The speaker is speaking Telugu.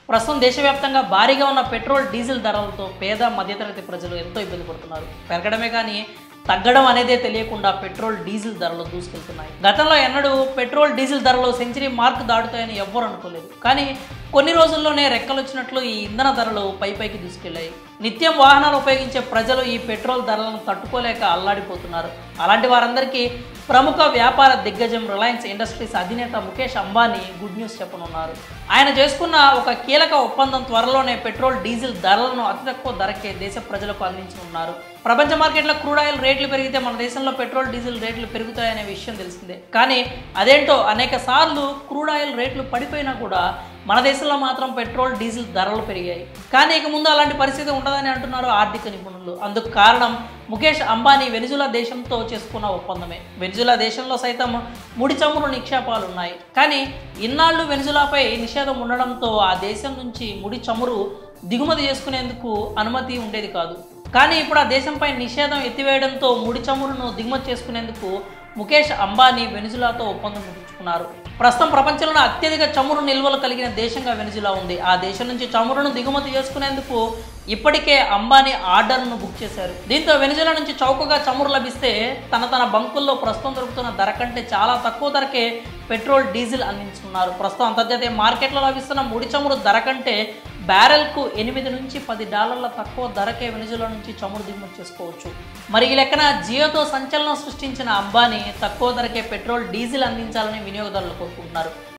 ప్రస్తుతం దేశవ్యాప్తంగా భారీగా ఉన్న పెట్రోల్ డీజిల్ ధరలతో పేద మధ్యతరగతి ప్రజలు ఎంతో ఇబ్బంది పడుతున్నారు పెరగడమే కానీ తగ్గడం అనేదే తెలియకుండా పెట్రోల్ డీజిల్ ధరలు దూసుకెళ్తున్నాయి గతంలో ఎన్నడూ పెట్రోల్ డీజిల్ ధరలు సెంచరీ మార్క్ దాటుతాయని ఎవ్వరు అనుకోలేదు కానీ కొన్ని రోజుల్లోనే రెక్కలు వచ్చినట్లు ఈ ఇంధన ధరలు పై పైకి దూసుకెళ్లాయి నిత్యం వాహనాలు ఉపయోగించే ప్రజలు ఈ పెట్రోల్ ధరలను తట్టుకోలేక అల్లాడిపోతున్నారు అలాంటి వారందరికీ ప్రముఖ వ్యాపార దిగ్గజం రిలయన్స్ ఇండస్ట్రీస్ అధినేత ముఖేష్ అంబానీ గుడ్ న్యూస్ చెప్పనున్నారు ఆయన చేసుకున్న ఒక కీలక ఒప్పందం త్వరలోనే పెట్రోల్ డీజిల్ ధరలను అతి తక్కువ ధరకే దేశ ప్రజలకు అందించనున్నారు ప్రపంచ మార్కెట్లో క్రూడ్ ఆయిల్ రేట్లు పెరిగితే మన దేశంలో పెట్రోల్ డీజిల్ రేట్లు పెరుగుతాయనే విషయం తెలిసిందే కానీ అదేంటో అనేక సార్లు క్రూడ్ ఆయిల్ రేట్లు పడిపోయినా కూడా మన దేశంలో మాత్రం పెట్రోల్ డీజిల్ ధరలు పెరిగాయి కానీ ఇక ముందు అలాంటి పరిస్థితి ఉండదని అంటున్నారు ఆర్థిక నిపుణులు అందుకు కారణం ముఖేష్ అంబానీ వెనిజులా దేశంతో చేసుకున్న ఒప్పందమే వెనిజులా దేశంలో సైతం ముడి చమురు నిక్షేపాలు ఉన్నాయి కానీ ఇన్నాళ్ళు వెనిజులాపై నిషేధం ఉండడంతో ఆ దేశం నుంచి ముడి చమురు దిగుమతి చేసుకునేందుకు అనుమతి ఉండేది కాదు కానీ ఇప్పుడు ఆ దేశంపై నిషేధం ఎత్తివేయడంతో ముడి చమురును దిగుమతి చేసుకునేందుకు ముఖేష్ అంబానీ వెనిజులాతో ఒప్పందం కుదుర్చుకున్నారు ప్రస్తుతం ప్రపంచంలో అత్యధిక చమురు నిల్వలు కలిగిన దేశంగా వెనిజులా ఉంది ఆ దేశం నుంచి చమురును దిగుమతి చేసుకునేందుకు ఇప్పటికే అంబానీ ఆర్డర్ను బుక్ చేశారు దీంతో వెనిజులా నుంచి చౌకగా చమురు లభిస్తే తన తన బంకుల్లో ప్రస్తుతం దొరుకుతున్న ధర కంటే చాలా తక్కువ ధరకే పెట్రోల్ డీజిల్ అందించుకున్నారు ప్రస్తుతం అంతర్జాతీయ మార్కెట్లో లభిస్తున్న ముడి చమురు ధర కంటే బ్యారెల్కు ఎనిమిది నుంచి పది డాలర్ల తక్కువ ధరకే వెనిజులా నుంచి చమురు దిగుమతి చేసుకోవచ్చు మరి ఈ లెక్కన జియోతో సంచలనం సృష్టించిన అంబానీ తక్కువ ధరకే పెట్రోల్ డీజిల్ అందించాలని వినియోగదారులు కోరుకుంటున్నారు